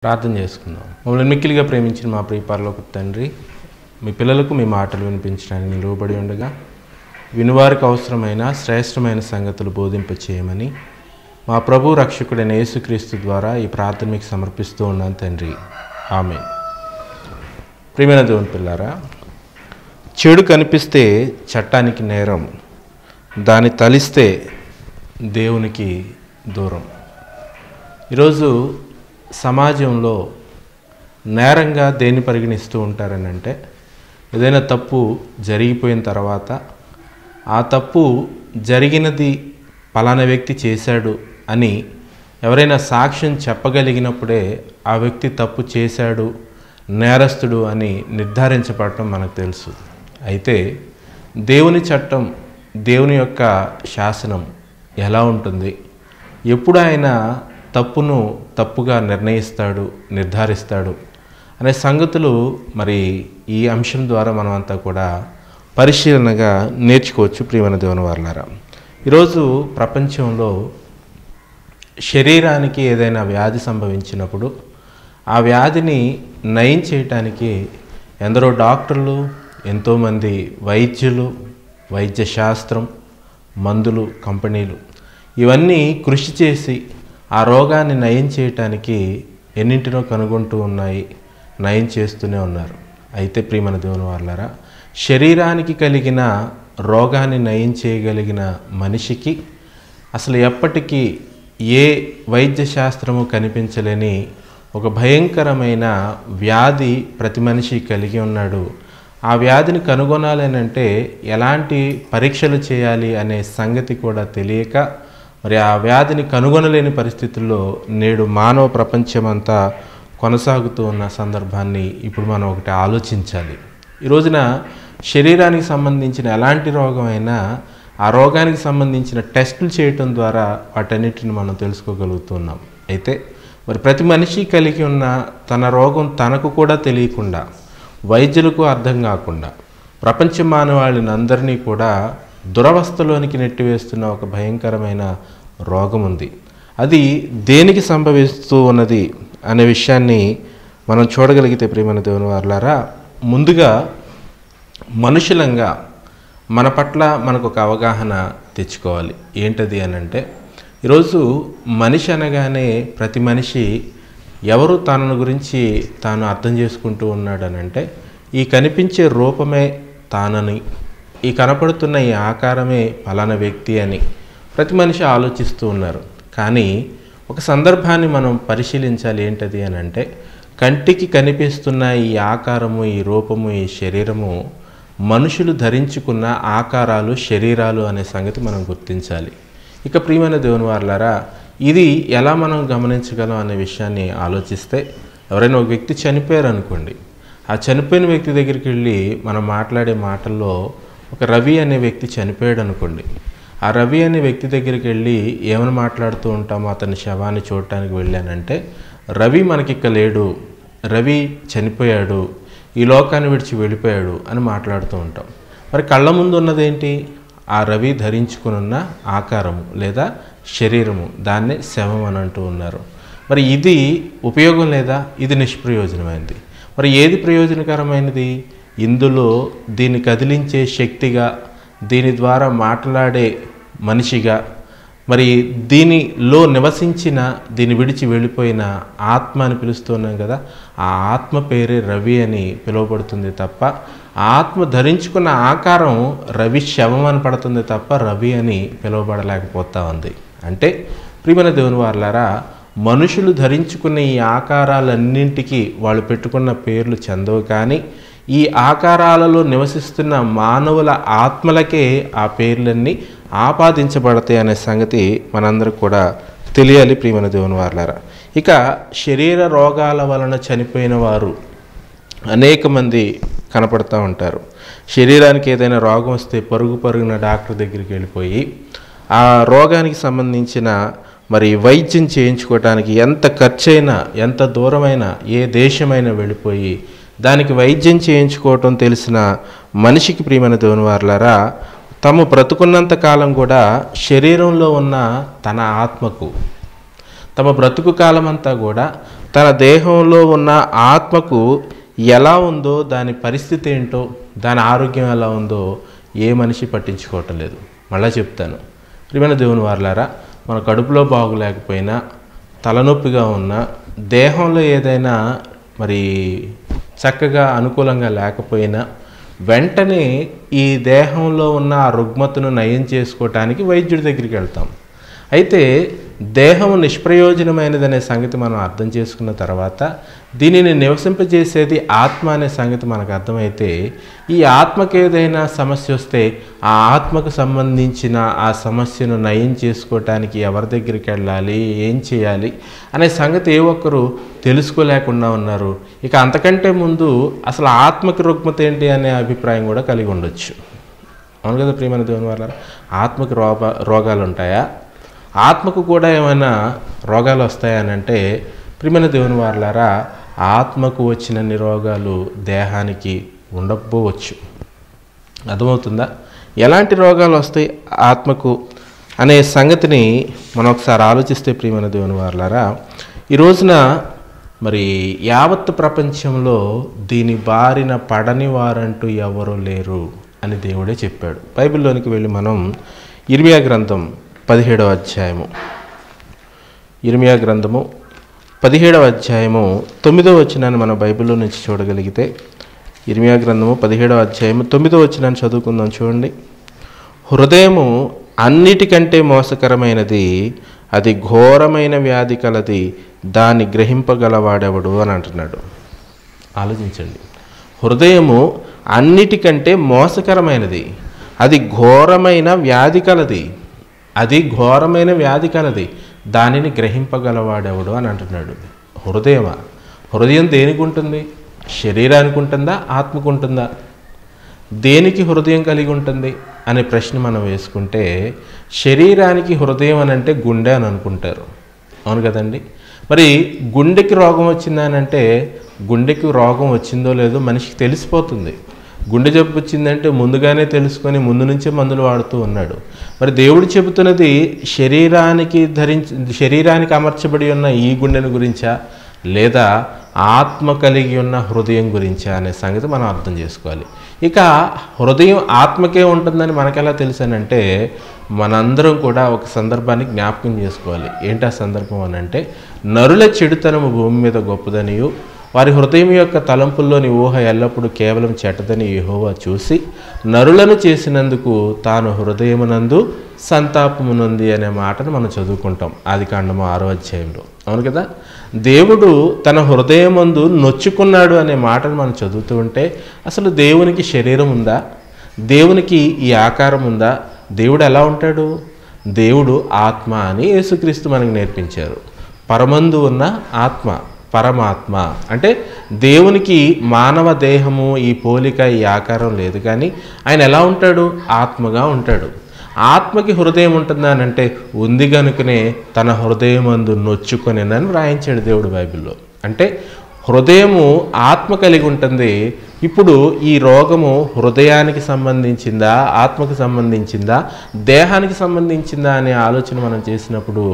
ప్రార్థన చేసుకుందాం మమ్మల్ని మిక్కిలిగా ప్రేమించిన మా ప్రియ పరలోక తండ్రి మీ పిల్లలకు మీ మాటలు వినిపించడానికి నిలువబడి ఉండగా వినువారికి అవసరమైన శ్రేష్టమైన సంగతులు బోధింప చేయమని మా ప్రభు రక్షకుడైన యేసుక్రీస్తు ద్వారా ఈ ప్రార్థన మీకు సమర్పిస్తూ ఉన్నాను తండ్రి ఆమె ప్రియమైన దేవుని పిల్లారా చెడు కనిపిస్తే చట్టానికి నేరం దాన్ని తలిస్తే దేవునికి దూరం ఈరోజు సమాజంలో నేరంగా దేన్ని పరిగణిస్తూ ఉంటారని అంటే ఏదైనా తప్పు జరిగిపోయిన తర్వాత ఆ తప్పు జరిగినది పలానా వ్యక్తి చేశాడు అని ఎవరైనా సాక్ష్యం చెప్పగలిగినప్పుడే ఆ వ్యక్తి తప్పు చేశాడు నేరస్తుడు అని నిర్ధారించబడటం మనకు తెలుసు అయితే దేవుని చట్టం దేవుని యొక్క శాసనం ఎలా ఉంటుంది ఎప్పుడు ఆయన తప్పును తప్పుగా నిర్ణయిస్తాడు నిర్ధారిస్తాడు అనే సంగతులు మరి ఈ అంశం ద్వారా మనం అంతా కూడా పరిశీలనగా నేర్చుకోవచ్చు ప్రియమైన దేవుని వారులారా ఈరోజు ప్రపంచంలో శరీరానికి ఏదైనా వ్యాధి సంభవించినప్పుడు ఆ వ్యాధిని నయం చేయటానికి ఎందరో డాక్టర్లు ఎంతోమంది వైద్యులు వైద్య శాస్త్రం మందులు కంపెనీలు ఇవన్నీ కృషి చేసి ఆ రోగాన్ని నయం చేయటానికి ఎన్నింటినో కనుగొంటూ ఉన్నాయి నయం చేస్తూనే ఉన్నారు అయితే ప్రియమైన దేవుని వాళ్ళారా శరీరానికి కలిగిన రోగాన్ని నయం చేయగలిగిన మనిషికి అసలు ఎప్పటికీ ఏ వైద్య శాస్త్రము కనిపించలేని ఒక భయంకరమైన వ్యాధి ప్రతి మనిషి కలిగి ఉన్నాడు ఆ వ్యాధిని కనుగొనాలని అంటే ఎలాంటి పరీక్షలు చేయాలి అనే సంగతి కూడా తెలియక మరి ఆ వ్యాధిని కనుగొనలేని పరిస్థితుల్లో నేడు మానవ ప్రపంచమంతా కొనసాగుతూ ఉన్న సందర్భాన్ని ఇప్పుడు మనం ఒకటి ఆలోచించాలి ఈ రోజున శరీరానికి సంబంధించిన ఎలాంటి రోగమైనా ఆ రోగానికి సంబంధించిన టెస్టులు చేయటం ద్వారా వాటన్నిటిని మనం తెలుసుకోగలుగుతున్నాం అయితే మరి ప్రతి మనిషి కలిగి ఉన్న తన రోగం తనకు కూడా తెలియకుండా వైద్యులకు అర్థం కాకుండా ప్రపంచ మానవాళిని అందరినీ కూడా దురవస్థలోనికి నెట్టివేస్తున్న ఒక భయంకరమైన రోగం ఉంది అది దేనికి సంభవిస్తూ ఉన్నది అనే విషయాన్ని మనం చూడగలిగితే ప్రియమైన దేవుని వారులారా ముందుగా మనుషులంగా మన పట్ల మనకు ఒక అవగాహన తెచ్చుకోవాలి ఏంటది అని అంటే ఈరోజు మనిషి అనగానే ప్రతి మనిషి ఎవరు తనను గురించి తాను అర్థం చేసుకుంటూ ఉన్నాడనంటే ఈ కనిపించే రూపమే తానని ఈ కనపడుతున్న ఈ ఆకారమే ఫలానా వ్యక్తి అని ప్రతి మనిషి ఆలోచిస్తూ ఉన్నారు కానీ ఒక సందర్భాన్ని మనం పరిశీలించాలి ఏంటది అని అంటే కంటికి కనిపిస్తున్న ఈ ఆకారము ఈ రూపము ఈ శరీరము మనుషులు ధరించుకున్న ఆకారాలు శరీరాలు అనే సంగతి మనం గుర్తించాలి ఇక ప్రియమైన దేవుని వారులారా ఇది ఎలా మనం గమనించగలం అనే విషయాన్ని ఆలోచిస్తే ఎవరైనా ఒక వ్యక్తి చనిపోయారు అనుకోండి ఆ చనిపోయిన వ్యక్తి దగ్గరికి వెళ్ళి మనం మాట్లాడే మాటల్లో ఒక రవి అనే వ్యక్తి చనిపోయాడు అనుకోండి ఆ రవి అనే వ్యక్తి దగ్గరికి వెళ్ళి ఏమని మాట్లాడుతూ ఉంటామో అతని శవాన్ని చూడటానికి వెళ్ళానంటే రవి మనకిక్క లేడు రవి చనిపోయాడు ఈ లోకాన్ని విడిచి వెళ్ళిపోయాడు అని మాట్లాడుతూ ఉంటాం మరి కళ్ళ ముందు ఉన్నదేంటి ఆ రవి ధరించుకున్న ఆకారము లేదా శరీరము దాన్నే శవం అని అంటూ ఉన్నారు మరి ఇది ఉపయోగం లేదా ఇది నిష్ప్రయోజనమైనది మరి ఏది ప్రయోజనకరమైనది ఇందులో దీన్ని కదిలించే శక్తిగా దీని ద్వారా మాట్లాడే మనిషిగా మరి దీనిలో నివసించిన దీన్ని విడిచి వెళ్ళిపోయిన ఆత్మ అని పిలుస్తున్నాం కదా ఆ ఆత్మ పేరే రవి అని పిలువబడుతుంది తప్ప ఆ ఆత్మ ధరించుకున్న ఆకారం రవి శవం అని పడుతుంది తప్ప రవి అని పిలువబడలేకపోతా ఉంది అంటే ప్రియమైన దేవుని వారులారా మనుషులు ధరించుకున్న ఈ ఆకారాలన్నింటికి వాళ్ళు పెట్టుకున్న పేర్లు చెందవు కానీ ఈ ఆకారాలలో నివసిస్తున్న మానవుల ఆత్మలకే ఆ పేర్లన్నీ ఆపాదించబడతాయి అనే సంగతి మనందరికి కూడా తెలియాలి ప్రియమైన దేవుని వారులారా ఇక శరీర రోగాల వలన చనిపోయిన వారు అనేక మంది కనపడుతూ ఉంటారు శరీరానికి ఏదైనా రోగం వస్తే పరుగు పరుగున డాక్టర్ దగ్గరికి వెళ్ళిపోయి ఆ రోగానికి సంబంధించిన మరి వైద్యం చేయించుకోవడానికి ఎంత ఖర్చైనా ఎంత దూరమైనా ఏ దేశమైనా వెళ్ళిపోయి దానికి వైద్యం చేయించుకోవటం తెలిసిన మనిషికి ప్రియమైన దేవుని వారులారా తాము బ్రతుకున్నంత కాలం కూడా శరీరంలో ఉన్న తన ఆత్మకు తమ బ్రతుకు కాలమంతా కూడా తన దేహంలో ఉన్న ఆత్మకు ఎలా ఉందో దాని పరిస్థితి ఏంటో దాని ఆరోగ్యం ఎలా ఉందో ఏ మనిషి పట్టించుకోవటం లేదు మళ్ళా చెప్తాను ప్రియమైన దేవుని వారలారా మన కడుపులో బాగులేకపోయినా తలనొప్పిగా ఉన్నా దేహంలో ఏదైనా మరి చక్కగా అనుకూలంగా లేకపోయినా వెంటనే ఈ దేహంలో ఉన్న ఆ రుగ్మతను నయం చేసుకోవటానికి వైద్యుడి దగ్గరికి వెళ్తాం అయితే దేహం నిష్ప్రయోజనమైనదనే సంగతి మనం అర్థం చేసుకున్న తర్వాత దీనిని నివసింపజేసేది ఆత్మ అనే సంగతి మనకు అర్థమైతే ఈ ఆత్మకి ఏదైనా సమస్య వస్తే ఆ ఆత్మకు సంబంధించిన ఆ సమస్యను నయం చేసుకోవటానికి ఎవరి దగ్గరికి వెళ్ళాలి ఏం చేయాలి అనే సంగతి ఏ ఒక్కరు తెలుసుకోలేకుండా ఉన్నారు ఇక అంతకంటే ముందు అసలు ఆత్మకి రుగ్మత ఏంటి అనే అభిప్రాయం కూడా కలిగి ఉండొచ్చు అవును కదా ప్రియమైన దేవుని వాళ్ళ ఆత్మకి రోగ రోగాలు ఉంటాయా ఆత్మకు కూడా ఏమైనా రోగాలు వస్తాయని అంటే ప్రియమైన దేవుని వారలారా ఆత్మకు వచ్చినన్ని రోగాలు దేహానికి ఉండకపోవచ్చు అర్థమవుతుందా ఎలాంటి రోగాలు వస్తాయి ఆత్మకు అనే సంగతిని మనం ఒకసారి ఆలోచిస్తే ప్రియమైన దేవుని వారలారా ఈ రోజున మరి యావత్ ప్రపంచంలో దీని బారిన పడని వారంటూ ఎవరు లేరు అని దేవుడే చెప్పాడు బైబిల్లోనికి వెళ్ళి మనం ఇర్మియా గ్రంథం పదిహేడవ అధ్యాయము ఇర్మియా గ్రంథము పదిహేడవ అధ్యాయము తొమ్మిదవ వచనాన్ని మన బైబిల్లో నుంచి చూడగలిగితే ఇర్మియా గ్రంథము పదిహేడవ అధ్యాయము తొమ్మిదవ వచనాన్ని చదువుకుందాం చూడండి హృదయము అన్నిటికంటే మోసకరమైనది అది ఘోరమైన వ్యాధి కలది దాన్ని గ్రహింపగలవాడెవడు అని అంటున్నాడు ఆలోచించండి హృదయము అన్నిటికంటే మోసకరమైనది అది ఘోరమైన వ్యాధి కలది అది ఘోరమైన వ్యాధి కలది దానిని గ్రహింపగలవాడెవడు అని అంటున్నాడు హృదయమా హృదయం దేనికి ఉంటుంది శరీరానికి ఉంటుందా ఆత్మకు ఉంటుందా దేనికి హృదయం కలిగి ఉంటుంది అనే ప్రశ్న మనం వేసుకుంటే శరీరానికి హృదయం అని అంటే గుండె అని అనుకుంటారు అవును కదండి మరి గుండెకి రోగం వచ్చిందా అని అంటే గుండెకి రోగం వచ్చిందో లేదో మనిషికి తెలిసిపోతుంది గుండె జబ్బు వచ్చిందంటే ముందుగానే తెలుసుకొని ముందు నుంచే మందులు వాడుతూ ఉన్నాడు మరి దేవుడు చెబుతున్నది శరీరానికి ధరించి శరీరానికి అమర్చబడి ఉన్న ఈ గుండెను గురించా లేదా ఆత్మ కలిగి ఉన్న హృదయం గురించా అనే సంగతి మనం అర్థం చేసుకోవాలి ఇక హృదయం ఆత్మకే ఉంటుందని మనకెలా తెలుసానంటే మనందరం కూడా ఒక సందర్భాన్ని జ్ఞాపకం చేసుకోవాలి ఏంటి ఆ సందర్భం అని అంటే నరుల చెడుతనము భూమి మీద గొప్పదనియు వారి హృదయం యొక్క తలంపుల్లోని ఊహ ఎల్లప్పుడూ కేవలం చెడ్డదని యెహోవా చూసి నరులను చేసినందుకు తాను హృదయమునందు సంతాపమునుంది అనే మాటను మనం చదువుకుంటాం ఆది కాండము ఆరో అధ్యాయంలో అవును కదా దేవుడు తన హృదయమందు నొచ్చుకున్నాడు అనే మాటను మనం చదువుతూ ఉంటే అసలు దేవునికి శరీరం ఉందా దేవునికి ఈ ఆకారం ఉందా దేవుడు ఎలా ఉంటాడు దేవుడు ఆత్మ అని యేసుక్రీస్తు మనకు నేర్పించారు పరమందు ఉన్న ఆత్మ పరమాత్మ అంటే దేవునికి మానవ దేహము ఈ పోలిక ఈ ఆకారం లేదు కానీ ఆయన ఎలా ఉంటాడు ఆత్మగా ఉంటాడు ఆత్మకి హృదయం ఉంటుందా అని అంటే ఉంది కనుకనే తన హృదయమందు నొచ్చుకొనేనని వ్రాయించాడు దేవుడు బైబిల్లో అంటే హృదయము ఆత్మ కలిగి ఉంటుంది ఇప్పుడు ఈ రోగము హృదయానికి సంబంధించిందా ఆత్మకు సంబంధించిందా దేహానికి సంబంధించిందా అనే ఆలోచన మనం చేసినప్పుడు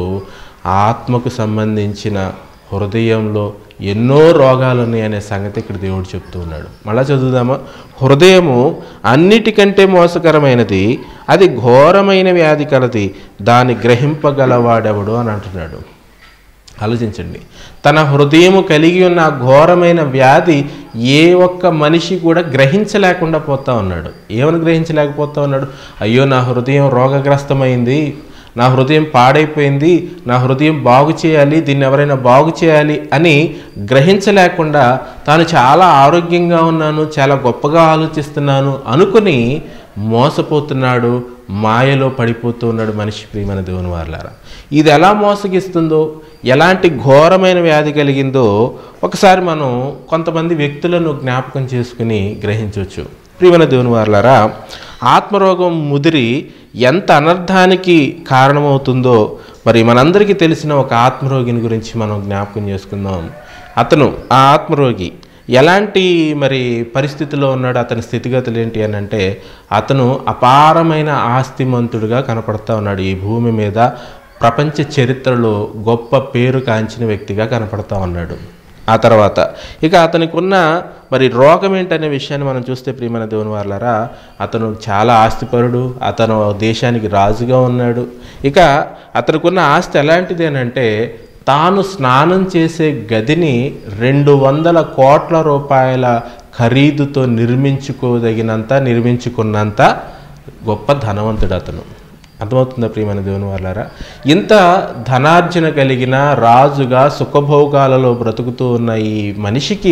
ఆత్మకు సంబంధించిన హృదయంలో ఎన్నో రోగాలు ఉన్నాయి అనే సంగతి ఇక్కడ దేవుడు చెప్తూ ఉన్నాడు మళ్ళా చదువుదామా హృదయము అన్నిటికంటే మోసకరమైనది అది ఘోరమైన వ్యాధి కలది దాన్ని గ్రహింపగలవాడెవడు అని అంటున్నాడు ఆలోచించండి తన హృదయము కలిగి ఉన్న ఆ ఘోరమైన వ్యాధి ఏ ఒక్క మనిషి కూడా గ్రహించలేకుండా పోతా ఉన్నాడు ఏమని గ్రహించలేకపోతా ఉన్నాడు అయ్యో నా హృదయం రోగగ్రస్తమైంది నా హృదయం పాడైపోయింది నా హృదయం బాగు చేయాలి దీన్ని ఎవరైనా బాగు చేయాలి అని గ్రహించలేకుండా తాను చాలా ఆరోగ్యంగా ఉన్నాను చాలా గొప్పగా ఆలోచిస్తున్నాను అనుకుని మోసపోతున్నాడు మాయలో పడిపోతూ ఉన్నాడు మనిషి ప్రియమైన దేవుని వారులారా ఇది ఎలా మోసగిస్తుందో ఎలాంటి ఘోరమైన వ్యాధి కలిగిందో ఒకసారి మనం కొంతమంది వ్యక్తులను జ్ఞాపకం చేసుకుని గ్రహించవచ్చు ప్రియమైన దేవుని వారులారా ఆత్మరోగం ముదిరి ఎంత అనర్థానికి కారణమవుతుందో మరి మనందరికీ తెలిసిన ఒక ఆత్మరోగిని గురించి మనం జ్ఞాపకం చేసుకుందాం అతను ఆ ఆత్మరోగి ఎలాంటి మరి పరిస్థితిలో ఉన్నాడు అతని స్థితిగతులు ఏంటి అని అంటే అతను అపారమైన ఆస్తిమంతుడిగా కనపడతా ఉన్నాడు ఈ భూమి మీద ప్రపంచ చరిత్రలో గొప్ప పేరు కాంచిన వ్యక్తిగా కనపడతా ఉన్నాడు ఆ తర్వాత ఇక అతనికి ఉన్న మరి రోగం ఏంటనే విషయాన్ని మనం చూస్తే ప్రియమైన దేవుని వాళ్ళారా అతను చాలా ఆస్తిపరుడు అతను దేశానికి రాజుగా ఉన్నాడు ఇక అతనికి ఉన్న ఆస్తి ఎలాంటిది అని అంటే తాను స్నానం చేసే గదిని రెండు వందల కోట్ల రూపాయల ఖరీదుతో నిర్మించుకోదగినంత నిర్మించుకున్నంత గొప్ప ధనవంతుడు అతను అర్థమవుతుందా ప్రియమైన దేవుని వాళ్ళారా ఇంత ధనార్జన కలిగిన రాజుగా సుఖభోగాలలో బ్రతుకుతూ ఉన్న ఈ మనిషికి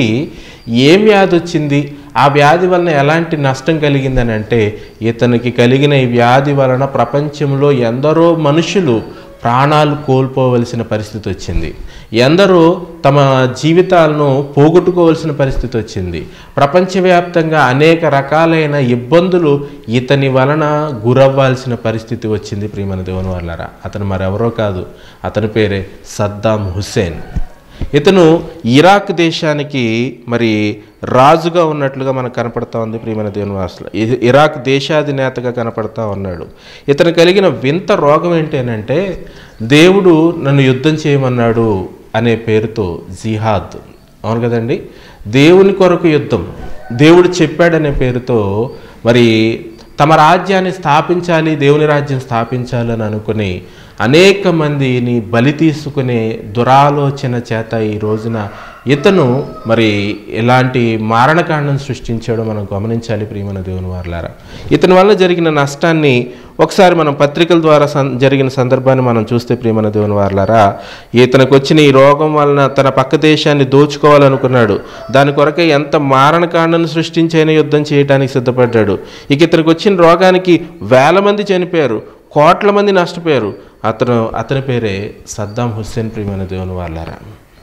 ఏం వ్యాధి వచ్చింది ఆ వ్యాధి వలన ఎలాంటి నష్టం కలిగిందని అంటే ఇతనికి కలిగిన ఈ వ్యాధి వలన ప్రపంచంలో ఎందరో మనుషులు ప్రాణాలు కోల్పోవలసిన పరిస్థితి వచ్చింది ఎందరో తమ జీవితాలను పోగొట్టుకోవలసిన పరిస్థితి వచ్చింది ప్రపంచవ్యాప్తంగా అనేక రకాలైన ఇబ్బందులు ఇతని వలన గురవ్వాల్సిన పరిస్థితి వచ్చింది ప్రియమైన దేవుని వాళ్ళారా అతను మరెవరో కాదు అతని పేరే సద్దాం హుస్సేన్ ఇతను ఇరాక్ దేశానికి మరి రాజుగా ఉన్నట్లుగా మనకు కనపడతా ఉంది ప్రియమైన దేవుని వాసులు ఇ- ఇరాక్ దేశాధినేతగా కనపడతా ఉన్నాడు ఇతను కలిగిన వింత రోగం ఏంటంటే దేవుడు నన్ను యుద్ధం చేయమన్నాడు అనే పేరుతో జిహాద్ అవును కదండి దేవుని కొరకు యుద్ధం దేవుడు చెప్పాడనే పేరుతో మరి తమ రాజ్యాన్ని స్థాపించాలి దేవుని రాజ్యం స్థాపించాలి అని అనుకుని అనేక మందిని బలి తీసుకునే దురాలోచన చేత ఈ రోజున ఇతను మరి ఎలాంటి మారణకాండం సృష్టించాడో మనం గమనించాలి ప్రియమైన దేవుని వారులారా ఇతని వల్ల జరిగిన నష్టాన్ని ఒకసారి మనం పత్రికల ద్వారా సం- జరిగిన సందర్భాన్ని మనం చూస్తే ప్రియమైన దేవుని వారులారా ఇతనికి వచ్చిన ఈ రోగం వలన తన పక్క దేశాన్ని దోచుకోవాలనుకున్నాడు దాని కొరకే ఎంత మారణకాండను సృష్టించైన యుద్ధం చేయడానికి సిద్ధపడ్డాడు ఇక ఇతనికి వచ్చిన రోగానికి వేల మంది చనిపోయారు కోట్ల మంది నష్టపోయారు అతను అతని పేరే సద్దాం హుస్సేన్ ప్రియమైన దేవుని వాళ్ళారా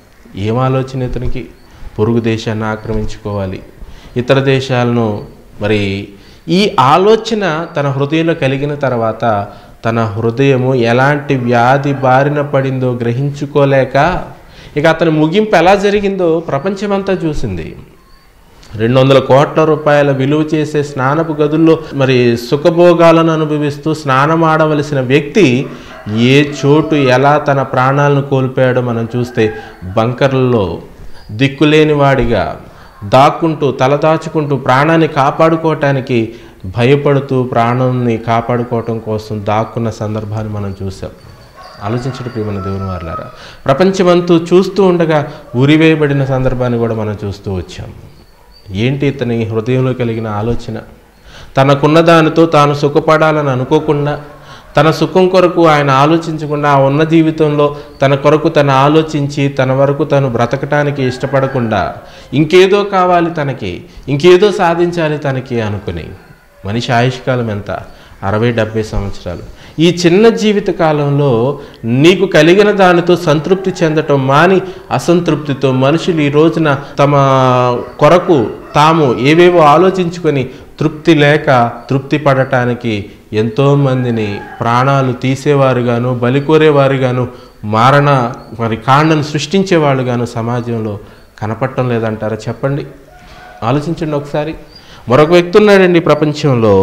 ఏం ఆలోచన ఇతనికి పొరుగు దేశాన్ని ఆక్రమించుకోవాలి ఇతర దేశాలను మరి ఈ ఆలోచన తన హృదయంలో కలిగిన తర్వాత తన హృదయము ఎలాంటి వ్యాధి బారిన పడిందో గ్రహించుకోలేక ఇక అతని ముగింపు ఎలా జరిగిందో ప్రపంచమంతా చూసింది రెండు వందల కోట్ల రూపాయల విలువ చేసే స్నానపు గదుల్లో మరి సుఖభోగాలను అనుభవిస్తూ స్నానం ఆడవలసిన వ్యక్తి ఏ చోటు ఎలా తన ప్రాణాలను కోల్పోయాడో మనం చూస్తే బంకర్లలో దిక్కులేని వాడిగా దాక్కుంటూ తలదాచుకుంటూ ప్రాణాన్ని కాపాడుకోవటానికి భయపడుతూ ప్రాణాన్ని కాపాడుకోవటం కోసం దాక్కున్న సందర్భాన్ని మనం చూసాం ఆలోచించడం ప్రియమైన దేవుని వారులారా ప్రపంచమంతూ చూస్తూ ఉండగా ఉరివేయబడిన సందర్భాన్ని కూడా మనం చూస్తూ వచ్చాం ఏంటి ఇతని హృదయంలో కలిగిన ఆలోచన తనకున్న దానితో తాను సుఖపడాలని అనుకోకుండా తన సుఖం కొరకు ఆయన ఆలోచించకుండా ఆ ఉన్న జీవితంలో తన కొరకు తను ఆలోచించి తన వరకు తను బ్రతకటానికి ఇష్టపడకుండా ఇంకేదో కావాలి తనకి ఇంకేదో సాధించాలి తనకి అనుకుని మనిషి ఆయుష్కాలం ఎంత అరవై డెబ్బై సంవత్సరాలు ఈ చిన్న జీవిత కాలంలో నీకు కలిగిన దానితో సంతృప్తి చెందటం మాని అసంతృప్తితో మనుషులు ఈ రోజున తమ కొరకు తాము ఏవేవో ఆలోచించుకొని తృప్తి లేక తృప్తి పడటానికి ఎంతోమందిని ప్రాణాలు తీసేవారుగాను బలి కోరేవారుగాను మారణ మరి కాండను సృష్టించేవాళ్ళుగాను సమాజంలో కనపడటం లేదంటారా చెప్పండి ఆలోచించండి ఒకసారి మరొక వ్యక్తి ఉన్నాడండి ఈ ప్రపంచంలో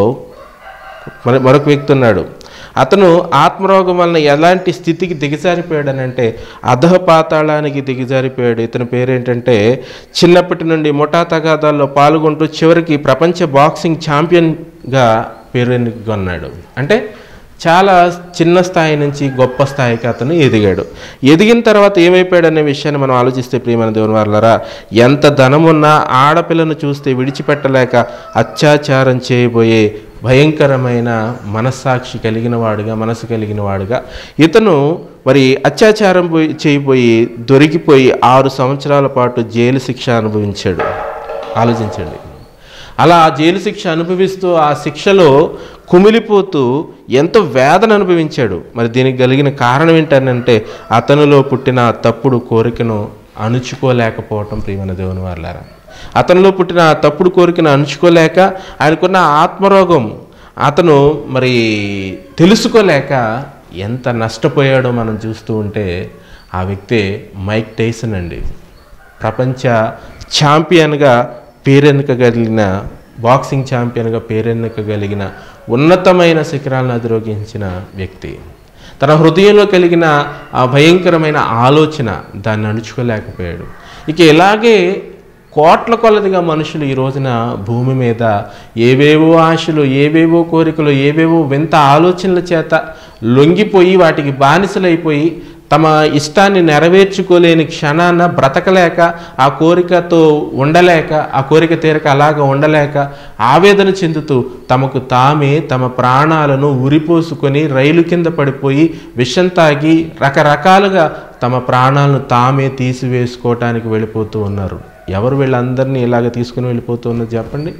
మరి మరొక వ్యక్తి ఉన్నాడు అతను ఆత్మరోగం వలన ఎలాంటి స్థితికి దిగజారిపోయాడనంటే అధః పాతాళానికి దిగజారిపోయాడు ఇతని పేరేంటంటే చిన్నప్పటి నుండి ముఠా తగాదాల్లో పాల్గొంటూ చివరికి ప్రపంచ బాక్సింగ్ ఛాంపియన్గా పేరెన్నుకొన్నాడు అంటే చాలా చిన్న స్థాయి నుంచి గొప్ప స్థాయికి అతను ఎదిగాడు ఎదిగిన తర్వాత ఏమైపోయాడు అనే విషయాన్ని మనం ఆలోచిస్తే ప్రియమైన దేవుని వారులారా ఎంత ధనమున్నా ఆడపిల్లను చూస్తే విడిచిపెట్టలేక అత్యాచారం చేయబోయే భయంకరమైన మనస్సాక్షి కలిగిన వాడుగా మనసు కలిగిన వాడుగా ఇతను మరి అత్యాచారం పోయి చేయబోయి దొరికిపోయి ఆరు సంవత్సరాల పాటు జైలు శిక్ష అనుభవించాడు ఆలోచించండి అలా ఆ జైలు శిక్ష అనుభవిస్తూ ఆ శిక్షలో కుమిలిపోతూ ఎంతో వేదన అనుభవించాడు మరి దీనికి కలిగిన కారణం ఏంటనంటే అతనిలో పుట్టిన ఆ తప్పుడు కోరికను అణుచుకోలేకపోవటం ప్రియమైన దేవుని వాళ్ళారా అతనిలో పుట్టిన ఆ తప్పుడు కోరికను అణుచుకోలేక ఆయనకున్న ఆత్మరోగం అతను మరి తెలుసుకోలేక ఎంత నష్టపోయాడో మనం చూస్తూ ఉంటే ఆ వ్యక్తే మైక్ టైసన్ అండి ప్రపంచ ఛాంపియన్గా పేరెన్నికగలిగిన బాక్సింగ్ ఛాంపియన్గా పేరెన్నికగలిగిన ఉన్నతమైన శిఖరాలను అధిరోగించిన వ్యక్తి తన హృదయంలో కలిగిన ఆ భయంకరమైన ఆలోచన దాన్ని అణుచుకోలేకపోయాడు ఇక ఇలాగే కోట్ల కొలదిగా మనుషులు ఈ రోజున భూమి మీద ఏవేవో ఆశలు ఏవేవో కోరికలు ఏవేవో వింత ఆలోచనల చేత లొంగిపోయి వాటికి బానిసలైపోయి తమ ఇష్టాన్ని నెరవేర్చుకోలేని క్షణాన బ్రతకలేక ఆ కోరికతో ఉండలేక ఆ కోరిక తీరక అలాగ ఉండలేక ఆవేదన చెందుతూ తమకు తామే తమ ప్రాణాలను ఉరిపోసుకొని రైలు కింద పడిపోయి విషం తాగి రకరకాలుగా తమ ప్రాణాలను తామే తీసివేసుకోవటానికి వెళ్ళిపోతూ ఉన్నారు ఎవరు వీళ్ళందరినీ ఇలాగ తీసుకుని వెళ్ళిపోతూ ఉన్నది చెప్పండి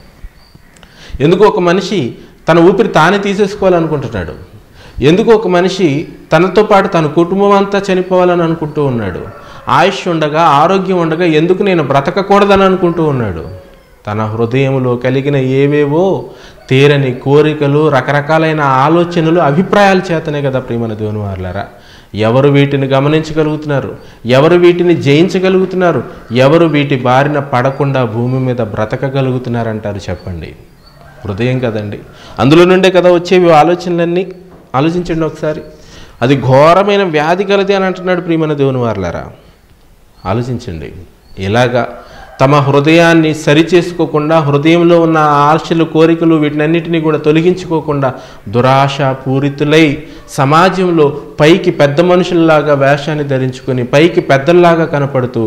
ఎందుకు ఒక మనిషి తన ఊపిరి తానే తీసేసుకోవాలనుకుంటున్నాడు ఎందుకు ఒక మనిషి తనతో పాటు తన కుటుంబం అంతా చనిపోవాలని అనుకుంటూ ఉన్నాడు ఆయుష్ ఉండగా ఆరోగ్యం ఉండగా ఎందుకు నేను బ్రతకకూడదని అనుకుంటూ ఉన్నాడు తన హృదయంలో కలిగిన ఏవేవో తీరని కోరికలు రకరకాలైన ఆలోచనలు అభిప్రాయాల చేతనే కదా ప్రియమైన దేవుని వారులారా ఎవరు వీటిని గమనించగలుగుతున్నారు ఎవరు వీటిని జయించగలుగుతున్నారు ఎవరు వీటి బారిన పడకుండా భూమి మీద బ్రతకగలుగుతున్నారంటారు చెప్పండి హృదయం కదండి అందులో నుండే కదా వచ్చేవి ఆలోచనలన్నీ ఆలోచించండి ఒకసారి అది ఘోరమైన వ్యాధి కలది అని అంటున్నాడు ప్రియమైన దేవుని వారులారా ఆలోచించండి ఇలాగా తమ హృదయాన్ని సరిచేసుకోకుండా హృదయంలో ఉన్న ఆశలు కోరికలు వీటినన్నిటినీ కూడా తొలగించుకోకుండా దురాశ పూరితులై సమాజంలో పైకి పెద్ద మనుషుల్లాగా వేషాన్ని ధరించుకొని పైకి పెద్దల్లాగా కనపడుతూ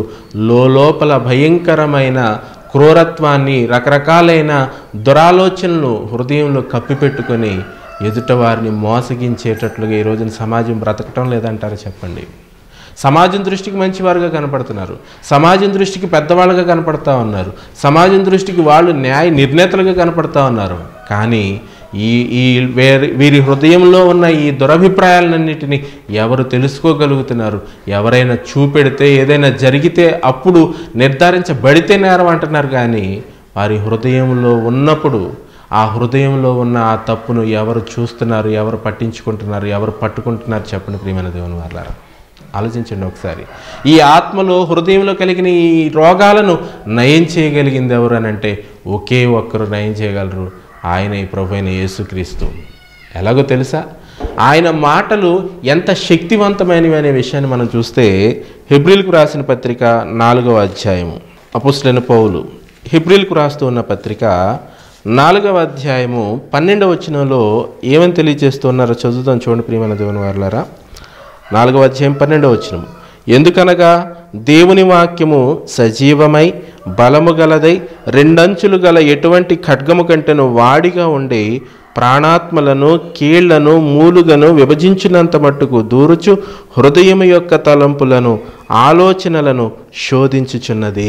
లోపల భయంకరమైన క్రూరత్వాన్ని రకరకాలైన దురాలోచనలు హృదయంలో కప్పిపెట్టుకొని ఎదుట వారిని మోసగించేటట్లుగా ఈ రోజున సమాజం బ్రతకటం లేదంటారా చెప్పండి సమాజం దృష్టికి మంచివారుగా కనపడుతున్నారు సమాజం దృష్టికి పెద్దవాళ్ళుగా కనపడతా ఉన్నారు సమాజం దృష్టికి వాళ్ళు న్యాయ నిర్ణేతలుగా కనపడతా ఉన్నారు కానీ ఈ ఈ వేరి వీరి హృదయంలో ఉన్న ఈ దురభిప్రాయాలన్నిటినీ ఎవరు తెలుసుకోగలుగుతున్నారు ఎవరైనా చూపెడితే ఏదైనా జరిగితే అప్పుడు నిర్ధారించబడితే నేరం అంటున్నారు కానీ వారి హృదయంలో ఉన్నప్పుడు ఆ హృదయంలో ఉన్న ఆ తప్పును ఎవరు చూస్తున్నారు ఎవరు పట్టించుకుంటున్నారు ఎవరు పట్టుకుంటున్నారు చెప్పండి ప్రియమైన దేవుని వాళ్ళారా ఆలోచించండి ఒకసారి ఈ ఆత్మలో హృదయంలో కలిగిన ఈ రోగాలను నయం చేయగలిగింది ఎవరు అని అంటే ఒకే ఒక్కరు నయం చేయగలరు ఆయన ఈ ప్రభు అయిన యేసుక్రీస్తు ఎలాగో తెలుసా ఆయన మాటలు ఎంత శక్తివంతమైనవి అనే విషయాన్ని మనం చూస్తే హెబ్రిల్కు రాసిన పత్రిక నాలుగవ అధ్యాయము అపుస్లైన పౌలు హెబ్రిల్కు రాస్తూ ఉన్న పత్రిక నాలుగవ అధ్యాయము పన్నెండవ వచనంలో ఏమని తెలియజేస్తున్నారో చదువుతాం చూడండి ప్రియమైన దేవుని వారులారా నాలుగవ అధ్యాయం పన్నెండవ వచనం ఎందుకనగా దేవుని వాక్యము సజీవమై బలము గలదై రెండంచులు గల ఎటువంటి ఖడ్గము కంటెను వాడిగా ఉండి ప్రాణాత్మలను కీళ్లను మూలుగను విభజించినంత మట్టుకు దూరుచు హృదయం యొక్క తలంపులను ఆలోచనలను శోధించుచున్నది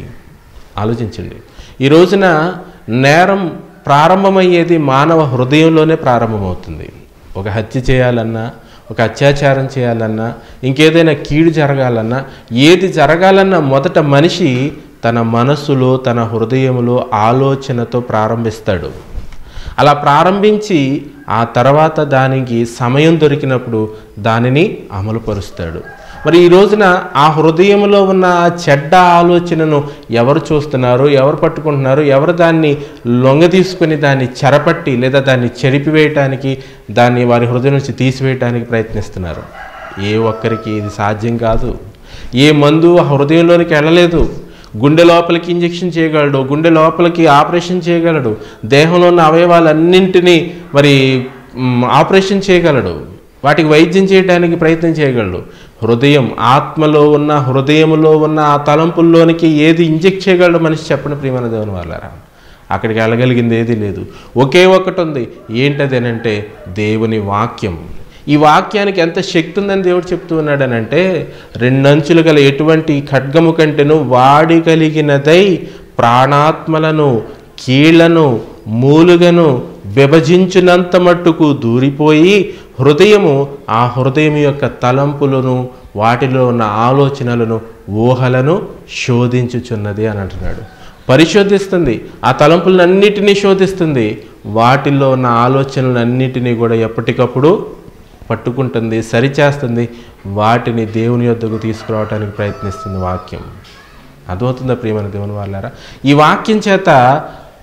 ఆలోచించండి ఈ రోజున నేరం ప్రారంభమయ్యేది మానవ హృదయంలోనే ప్రారంభమవుతుంది ఒక హత్య చేయాలన్నా ఒక అత్యాచారం చేయాలన్నా ఇంకేదైనా కీడు జరగాలన్నా ఏది జరగాలన్నా మొదట మనిషి తన మనస్సులో తన హృదయంలో ఆలోచనతో ప్రారంభిస్తాడు అలా ప్రారంభించి ఆ తర్వాత దానికి సమయం దొరికినప్పుడు దానిని అమలుపరుస్తాడు మరి ఈ రోజున ఆ హృదయంలో ఉన్న ఆ చెడ్డ ఆలోచనను ఎవరు చూస్తున్నారు ఎవరు పట్టుకుంటున్నారు ఎవరు దాన్ని లొంగ తీసుకుని దాన్ని చెరపట్టి లేదా దాన్ని చెరిపివేయటానికి దాన్ని వారి హృదయం నుంచి తీసివేయటానికి ప్రయత్నిస్తున్నారు ఏ ఒక్కరికి ఇది సాధ్యం కాదు ఏ మందు ఆ హృదయంలోనికి వెళ్ళలేదు గుండె లోపలికి ఇంజెక్షన్ చేయగలడు గుండె లోపలికి ఆపరేషన్ చేయగలడు దేహంలో ఉన్న అవయవాలన్నింటినీ మరి మ్, ఆపరేషన్ చేయగలడు వాటికి వైద్యం చేయడానికి ప్రయత్నం చేయగలడు హృదయం ఆత్మలో ఉన్న హృదయంలో ఉన్న ఆ తలంపుల్లోనికి ఏది ఇంజెక్ట్ చేయగలడు మనిషి చెప్పండి ప్రియమైన దేవుని వాళ్ళారా అక్కడికి వెళ్ళగలిగింది ఏది లేదు ఒకే ఒక్కటి ఉంది ఏంటదేనంటే దేవుని వాక్యం ఈ వాక్యానికి ఎంత శక్తి ఉందని దేవుడు చెప్తూ ఉన్నాడనంటే రెండంచులు గల ఎటువంటి ఖడ్గము కంటేను వాడి కలిగినదై ప్రాణాత్మలను కీళ్లను మూలుగను విభజించినంత మట్టుకు దూరిపోయి హృదయము ఆ హృదయం యొక్క తలంపులను వాటిలో ఉన్న ఆలోచనలను ఊహలను శోధించుచున్నది అని అంటున్నాడు పరిశోధిస్తుంది ఆ తలంపులన్నిటినీ శోధిస్తుంది వాటిల్లో ఉన్న ఆలోచనలన్నిటినీ కూడా ఎప్పటికప్పుడు పట్టుకుంటుంది సరిచేస్తుంది వాటిని దేవుని యొద్దకు తీసుకురావడానికి ప్రయత్నిస్తుంది వాక్యం అర్థమవుతుందా ప్రియమైన దేవుని వాళ్ళారా ఈ వాక్యం చేత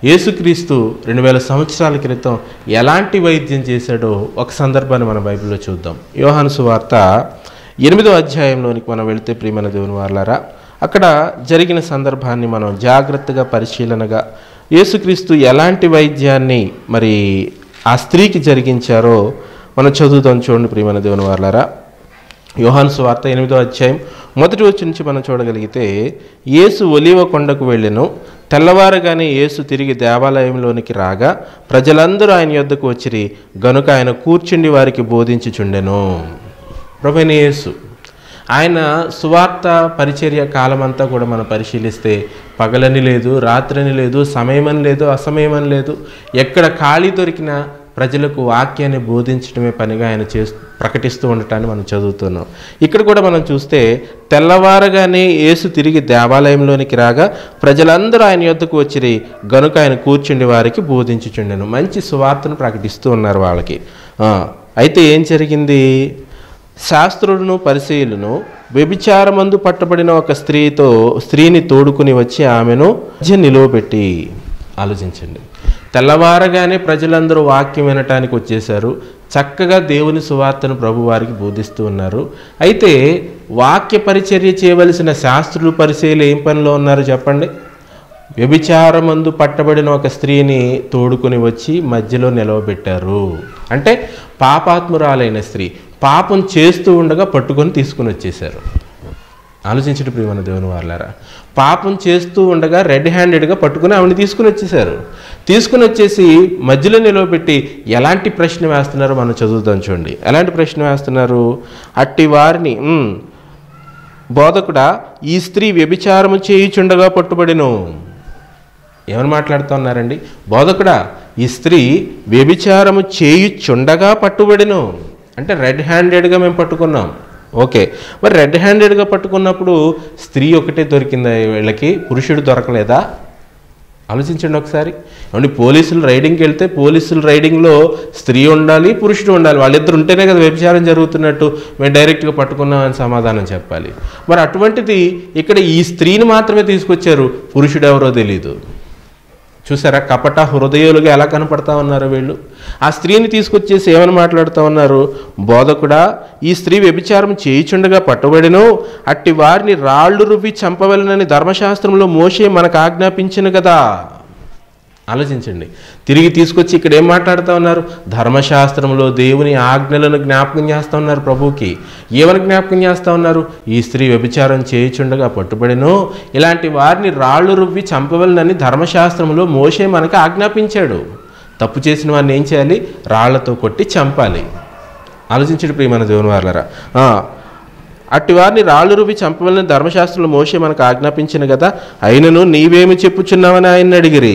యేసుక్రీస్తు రెండు వేల సంవత్సరాల క్రితం ఎలాంటి వైద్యం చేశాడో ఒక సందర్భాన్ని మన బైబిల్లో చూద్దాం యోహాను సువార్త ఎనిమిదో అధ్యాయంలోనికి మనం వెళితే ప్రియమైన దేవుని వార్లారా అక్కడ జరిగిన సందర్భాన్ని మనం జాగ్రత్తగా పరిశీలనగా యేసుక్రీస్తు ఎలాంటి వైద్యాన్ని మరి ఆ స్త్రీకి జరిగించారో మనం చదువుతాం చూడండి ప్రియమైన దేవుని వార్లారా యోహాను సువార్త ఎనిమిదో అధ్యాయం మొదటి వచ్చి నుంచి మనం చూడగలిగితే యేసు ఒలివ కొండకు వెళ్ళెను తెల్లవారగానే యేసు తిరిగి దేవాలయంలోనికి రాగా ప్రజలందరూ ఆయన యొద్దకు వచ్చిరి గనుక ఆయన కూర్చుండి వారికి బోధించుచుండెను ప్రభుని యేసు ఆయన సువార్త పరిచర్య కాలమంతా కూడా మనం పరిశీలిస్తే పగలని లేదు రాత్రని లేదు సమయమని లేదు అసమయమని లేదు ఎక్కడ ఖాళీ దొరికినా ప్రజలకు వాక్యాన్ని బోధించడమే పనిగా ఆయన చేస్తూ ప్రకటిస్తూ ఉండటాన్ని మనం చదువుతున్నాం ఇక్కడ కూడా మనం చూస్తే తెల్లవారగానే యేసు తిరిగి దేవాలయంలోనికి రాగా ప్రజలందరూ ఆయన యొద్దకు వచ్చిరి గనుక ఆయన కూర్చుండి వారికి బోధించుచుండెను మంచి సువార్తను ప్రకటిస్తూ ఉన్నారు వాళ్ళకి ఆ, అయితే ఏం జరిగింది శాస్త్రులను పరిశీలను వ్యభిచారమందు పట్టబడిన ఒక స్త్రీతో స్త్రీని తోడుకుని వచ్చి ఆమెను మధ్య నిలువబెట్టి ఆలోచించండి తెల్లవారగానే ప్రజలందరూ వాక్యం వినటానికి వచ్చేశారు చక్కగా దేవుని సువార్తను ప్రభు వారికి బోధిస్తూ ఉన్నారు అయితే వాక్య పరిచర్య చేయవలసిన శాస్త్రులు పరిశీలు ఏం పనిలో ఉన్నారు చెప్పండి వ్యభిచారమందు పట్టబడిన ఒక స్త్రీని తోడుకొని వచ్చి మధ్యలో నిలవబెట్టారు అంటే పాపాత్మురాలైన స్త్రీ పాపం చేస్తూ ఉండగా పట్టుకొని తీసుకుని వచ్చేసారు ఆలోచించడం ప్రియమైన దేవుని వాళ్ళారా పాపం చేస్తూ ఉండగా రెడ్ హ్యాండెడ్గా పట్టుకుని ఆవిడని తీసుకుని వచ్చేసారు తీసుకుని వచ్చేసి మధ్యలో నిలవబెట్టి ఎలాంటి ప్రశ్న వేస్తున్నారో మనం చదువుదాం చూడండి ఎలాంటి ప్రశ్న వేస్తున్నారు అట్టి వారిని "ఉమ్, బోధకుడా ఈ స్త్రీ వ్యభిచారము చేయుచుండగా పట్టుబడిను ఏమని మాట్లాడుతూ ఉన్నారండి బోధకుడా ఈ స్త్రీ వ్యభిచారము చేయుచుండగా పట్టుబడిను అంటే రెడ్ హ్యాండెడ్గా మేము పట్టుకున్నాం ఓకే మరి రెడ్ హ్యాండెడ్గా పట్టుకున్నప్పుడు స్త్రీ ఒకటే దొరికిందా వీళ్ళకి పురుషుడు దొరకలేదా ఆలోచించండి ఒకసారి ఏమండి పోలీసులు రైడింగ్కి వెళ్తే పోలీసులు రైడింగ్లో స్త్రీ ఉండాలి పురుషుడు ఉండాలి వాళ్ళిద్దరు ఉంటేనే కదా వ్యభిచారం జరుగుతున్నట్టు మేము డైరెక్ట్గా పట్టుకున్నామని సమాధానం చెప్పాలి మరి అటువంటిది ఇక్కడ ఈ స్త్రీని మాత్రమే తీసుకొచ్చారు పురుషుడు ఎవరో తెలీదు చూసారా కపట హృదయాలుగా ఎలా కనపడతా ఉన్నారు వీళ్ళు ఆ స్త్రీని తీసుకొచ్చేసి ఏమని మాట్లాడుతూ ఉన్నారు బోధకుడా ఈ స్త్రీ వ్యభిచారం చేయుచుండగా పట్టుబడిను అట్టి వారిని రాళ్ళు రువ్వి చంపవలనని ధర్మశాస్త్రంలో మోషే మనకు ఆజ్ఞాపించిన కదా ఆలోచించండి తిరిగి తీసుకొచ్చి ఇక్కడ ఏం మాట్లాడుతూ ఉన్నారు ధర్మశాస్త్రంలో దేవుని ఆజ్ఞలను జ్ఞాపకం చేస్తూ ఉన్నారు ప్రభువుకి ఏమని జ్ఞాపకం చేస్తూ ఉన్నారు ఈ స్త్రీ వ్యభిచారం చేయుచుండగా పట్టుబడిను ఇలాంటి వారిని రాళ్ళు రువ్వి చంపవలనని ధర్మశాస్త్రంలో మోషే మనకు ఆజ్ఞాపించాడు తప్పు చేసిన వారిని ఏం చేయాలి రాళ్లతో కొట్టి చంపాలి ఆలోచించడు ప్రియమైన దేవుని వారులరా ఆ, అట్టి వారిని రాళ్ళు రువి చంపవలని ధర్మశాస్త్రంలో మోసే మనకు ఆజ్ఞాపించిన కదా అయినను నీవేమి చెప్పుచున్నావని ఆయన అడిగిరి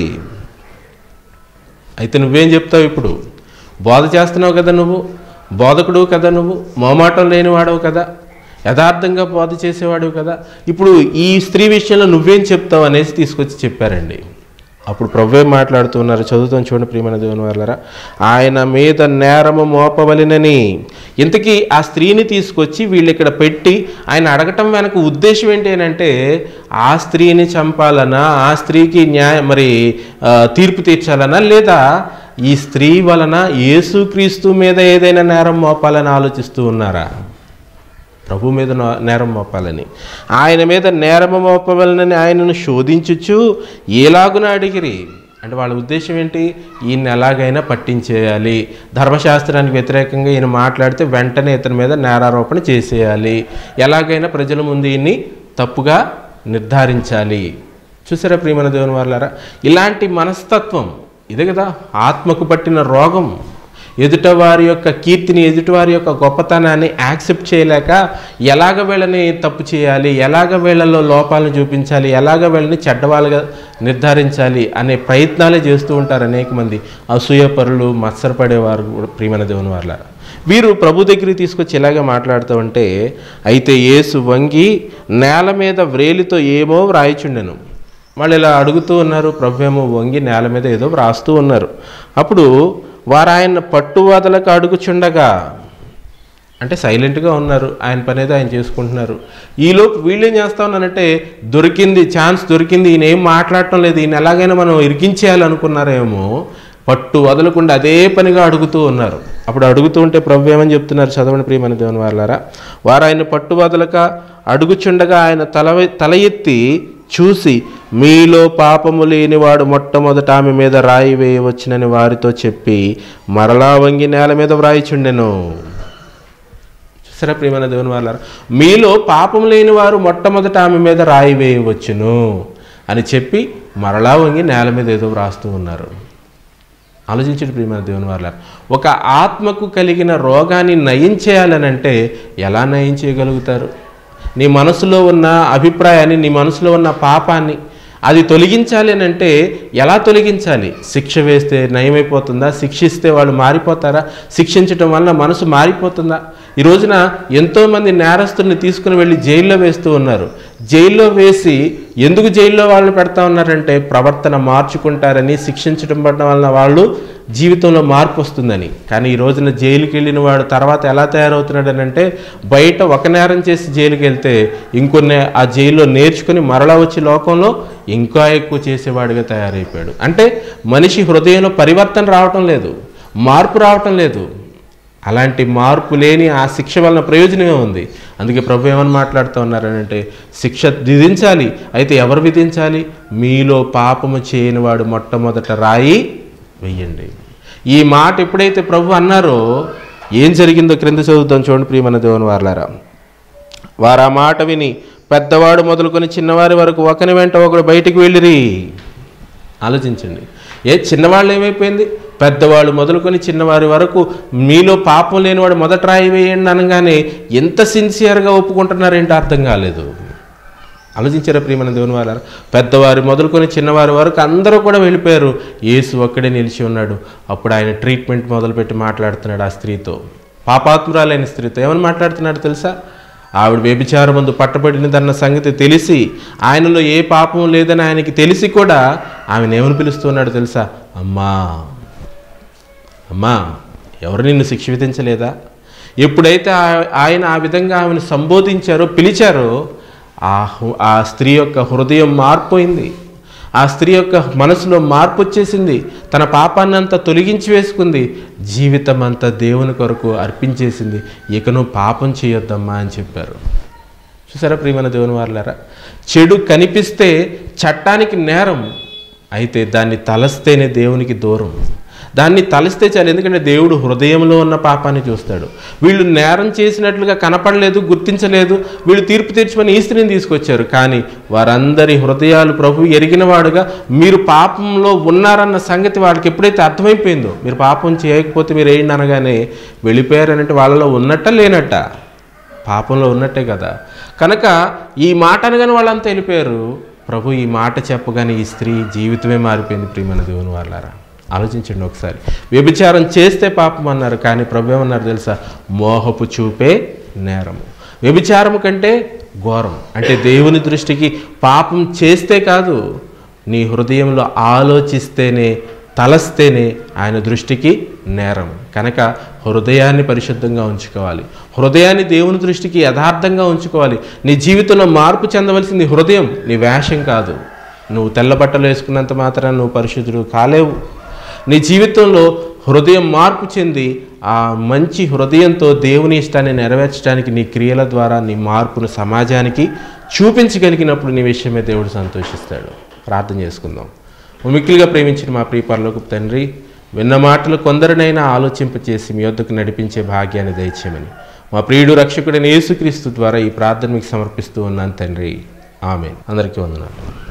అయితే నువ్వేం చెప్తావు ఇప్పుడు బోధ చేస్తున్నావు కదా నువ్వు బోధకుడు కదా నువ్వు మోమాటం లేనివాడవు కదా యథార్థంగా బోధ చేసేవాడు కదా ఇప్పుడు ఈ స్త్రీ విషయంలో నువ్వేం చెప్తావు అనేసి తీసుకొచ్చి చెప్పారండి అప్పుడు ప్రభు ఏం మాట్లాడుతున్నారు చదువుతాం చూడండి ప్రియమైన దేవుని వాళ్ళరా ఆయన మీద నేరము మోపవలెనని ఇంతకీ ఆ స్త్రీని తీసుకొచ్చి వీళ్ళు ఇక్కడ పెట్టి ఆయన అడగటం వెనక ఉద్దేశం ఏంటి అని అంటే ఆ స్త్రీని చంపాలనా ఆ స్త్రీకి న్యాయ మరి ఆ, తీర్పు తీర్చాలనా లేదా ఈ స్త్రీ వలన యేసుక్రీస్తు మీద ఏదైనా నేరం మోపాలని ఆలోచిస్తూ ఉన్నారా ప్రభు మీద నా- నేరం మోపాలని ఆయన మీద నేరం మోపవలనని ఆయనను శోధించుచు ఏలాగున అడిగిరి అంటే వాళ్ళ ఉద్దేశం ఏంటి ఈయన ఎలాగైనా పట్టించేయాలి ధర్మశాస్త్రానికి వ్యతిరేకంగా ఈయన మాట్లాడితే వెంటనే ఇతని మీద నేరారోపణ చేసేయాలి ఎలాగైనా ప్రజల ముందు ఈయన్ని తప్పుగా నిర్ధారించాలి చూసారా ప్రియమైన దేవుని వాళ్ళారా ఇలాంటి మనస్తత్వం ఇదే కదా ఆత్మకు పట్టిన రోగం ఎదుటవారి యొక్క కీర్తిని ఎదుటివారి యొక్క గొప్పతనాన్ని యాక్సెప్ట్ చేయలేక ఎలాగ వీళ్ళని తప్పు చేయాలి ఎలాగ వీళ్ళలో లోపాలను చూపించాలి ఎలాగ వీళ్ళని చెడ్డవాళ్ళుగా నిర్ధారించాలి అనే ప్రయత్నాలే చేస్తూ ఉంటారు అనేక మంది అసూయపరులు మత్సరపడేవారు కూడా ప్రియమైన దేవుని వాళ్ళ వీరు ప్రభు దగ్గరికి తీసుకొచ్చి ఇలాగే మాట్లాడుతూ ఉంటే అయితే యేసు వంగి నేల మీద వ్రేలితో ఏమో వ్రాయిచుండెను వాళ్ళు ఇలా అడుగుతూ ఉన్నారు ప్రభు ఏమో వంగి నేల మీద ఏదో వ్రాస్తూ ఉన్నారు అప్పుడు వారు ఆయన పట్టువదలకు అడుగుచుండగా అంటే సైలెంట్గా ఉన్నారు ఆయన పని ఏదో ఆయన చేసుకుంటున్నారు ఈలోపు వీళ్ళు ఏం చేస్తా ఉన్నారంటే దొరికింది ఛాన్స్ దొరికింది ఈయన ఏం మాట్లాడటం లేదు ఈయన ఎలాగైనా మనం ఇరికించేయాలనుకున్నారేమో పట్టు వదలకుండా అదే పనిగా అడుగుతూ ఉన్నారు అప్పుడు అడుగుతూ ఉంటే ప్రభు ఏమని చెప్తున్నారు చదవని ప్రియమైన దేవుని వాళ్ళారా వారు ఆయన పట్టు వదలక అడుగుచుండగా ఆయన తల తల ఎత్తి చూసి మీలో పాపము లేనివాడు మొట్టమొదట ఆమె మీద రాయి వేయవచ్చునని వారితో చెప్పి మరలా వంగి నేల మీద వ్రాయిచుండెను చూసారా ప్రియమైన దేవుని వాళ్ళ మీలో పాపం లేని వారు మొట్టమొదట ఆమె మీద రాయి వేయవచ్చును అని చెప్పి మరలా వంగి నేల మీద ఏదో వ్రాస్తూ ఉన్నారు ఆలోచించండి ప్రియమైన దేవుని వాళ్ళ ఒక ఆత్మకు కలిగిన రోగాన్ని నయం చేయాలనంటే ఎలా నయం చేయగలుగుతారు నీ మనసులో ఉన్న అభిప్రాయాన్ని నీ మనసులో ఉన్న పాపాన్ని అది తొలగించాలి అని అంటే ఎలా తొలగించాలి శిక్ష వేస్తే నయమైపోతుందా శిక్షిస్తే వాళ్ళు మారిపోతారా శిక్షించటం వల్ల మనసు మారిపోతుందా ఈ రోజున ఎంతోమంది నేరస్తుల్ని తీసుకుని వెళ్ళి జైల్లో వేస్తూ ఉన్నారు జైల్లో వేసి ఎందుకు జైల్లో వాళ్ళని పెడతా ఉన్నారంటే ప్రవర్తన మార్చుకుంటారని శిక్షించడం పడడం వలన వాళ్ళు జీవితంలో మార్పు వస్తుందని కానీ ఈ రోజున జైలుకి వెళ్ళిన వాడు తర్వాత ఎలా తయారవుతున్నాడు అంటే బయట ఒక నేరం చేసి జైలుకి వెళ్తే ఇంకొన్ని ఆ జైల్లో నేర్చుకుని మరలా వచ్చి లోకంలో ఇంకా ఎక్కువ చేసేవాడిగా తయారైపోయాడు అంటే మనిషి హృదయంలో పరివర్తన రావటం లేదు మార్పు రావటం లేదు అలాంటి మార్పు లేని ఆ శిక్ష వలన ప్రయోజనమే ఉంది అందుకే ప్రభు ఏమని మాట్లాడుతూ ఉన్నారనంటే శిక్ష విధించాలి అయితే ఎవరు విధించాలి మీలో పాపము చేయని వాడు మొట్టమొదట రాయి వెయ్యండి ఈ మాట ఎప్పుడైతే ప్రభు అన్నారో ఏం జరిగిందో క్రింద చదువుతాం చూడండి ప్రియమన దేవుని వార్లారా వారు ఆ మాట విని పెద్దవాడు మొదలుకొని చిన్నవారి వరకు ఒకని వెంట ఒకడు బయటికి వెళ్ళిరి ఆలోచించండి ఏ చిన్నవాళ్ళు ఏమైపోయింది పెద్దవాళ్ళు మొదలుకొని చిన్నవారి వరకు మీలో పాపం లేనివాడు మొదట రాయి వేయండి అనగానే ఎంత సిన్సియర్గా ఒప్పుకుంటున్నారేంటో అర్థం కాలేదు ఆలోచించారా ప్రియమైన దేవుని వారు పెద్దవారు మొదలుకొని చిన్నవారి వరకు అందరూ కూడా వెళ్ళిపోయారు యేసు ఒక్కడే నిలిచి ఉన్నాడు అప్పుడు ఆయన ట్రీట్మెంట్ మొదలుపెట్టి మాట్లాడుతున్నాడు ఆ స్త్రీతో పాపాత్మురాలైన స్త్రీతో ఏమని మాట్లాడుతున్నాడు తెలుసా ఆవిడ వ్యభిచారం ముందు పట్టబడినదన్న సంగతి తెలిసి ఆయనలో ఏ పాపం లేదని ఆయనకి తెలిసి కూడా ఆమెను ఏమని పిలుస్తున్నాడు తెలుసా అమ్మా అమ్మా ఎవరు నిన్ను శిక్ష విధించలేదా ఎప్పుడైతే ఆ- ఆయన ఆ విధంగా ఆమెను సంబోధించారో పిలిచారో ఆ హృ- ఆ స్త్రీ యొక్క హృదయం మారిపోయింది ఆ స్త్రీ యొక్క మనసులో మార్పు వచ్చేసింది తన పాపాన్ని అంతా తొలగించి వేసుకుంది జీవితం అంతా దేవుని కొరకు అర్పించేసింది ఇక నువ్వు పాపం చేయొద్దమ్మా అని చెప్పారు చూసారా ప్రియమైన దేవుని వారులారా చెడు కనిపిస్తే చట్టానికి నేరం అయితే దాన్ని తలస్తేనే దేవునికి దూరం దాన్ని తలిస్తే చాలు ఎందుకంటే దేవుడు హృదయంలో ఉన్న పాపాన్ని చూస్తాడు వీళ్ళు నేరం చేసినట్లుగా కనపడలేదు గుర్తించలేదు వీళ్ళు తీర్పు తీర్చమని ఈ స్త్రీని తీసుకొచ్చారు కానీ వారందరి హృదయాలు ప్రభు ఎరిగినవాడుగా మీరు పాపంలో ఉన్నారన్న సంగతి వాళ్ళకి ఎప్పుడైతే అర్థమైపోయిందో మీరు పాపం చేయకపోతే మీరు ఏంటి అనగానే వెళ్ళిపోయారనంటే వాళ్ళలో ఉన్నట్ట లేనట్ట పాపంలో ఉన్నట్టే కదా కనుక ఈ మాట అనగానే వాళ్ళంతా వెళ్ళిపోయారు ప్రభు ఈ మాట చెప్పగానే ఈ స్త్రీ జీవితమే మారిపోయింది ప్రియమైన దేవుని వాళ్ళారా ఆలోచించండి ఒకసారి వ్యభిచారం చేస్తే పాపం అన్నారు కానీ ప్రభు ఏమన్నారు తెలుసా మోహపు చూపే నేరము వ్యభిచారము కంటే ఘోరం అంటే దేవుని దృష్టికి పాపం చేస్తే కాదు నీ హృదయంలో ఆలోచిస్తేనే తలస్తేనే ఆయన దృష్టికి నేరం కనుక హృదయాన్ని పరిశుద్ధంగా ఉంచుకోవాలి హృదయాన్ని దేవుని దృష్టికి యథార్థంగా ఉంచుకోవాలి నీ జీవితంలో మార్పు చెందవలసింది హృదయం నీ వేషం కాదు నువ్వు తెల్ల బట్టలు వేసుకున్నంత మాత్రాన నువ్వు పరిశుద్ధుడు కాలేవు నీ జీవితంలో హృదయం మార్పు చెంది ఆ మంచి హృదయంతో దేవుని ఇష్టాన్ని నెరవేర్చడానికి నీ క్రియల ద్వారా నీ మార్పును సమాజానికి చూపించగలిగినప్పుడు నీ విషయమే దేవుడు సంతోషిస్తాడు ప్రార్థన చేసుకుందాం మిక్కిలిగా ప్రేమించిన మా ప్రియపరలోకి తండ్రి విన్న మాటలు కొందరినైనా ఆలోచింపచేసి మీ వద్దకు నడిపించే భాగ్యాన్ని దయచేయమని మా ప్రియుడు రక్షకుడైన యేసుక్రీస్తు ద్వారా ఈ ప్రార్థన మీకు సమర్పిస్తూ ఉన్నాను తండ్రి ఆమె అందరికీ వందనాలు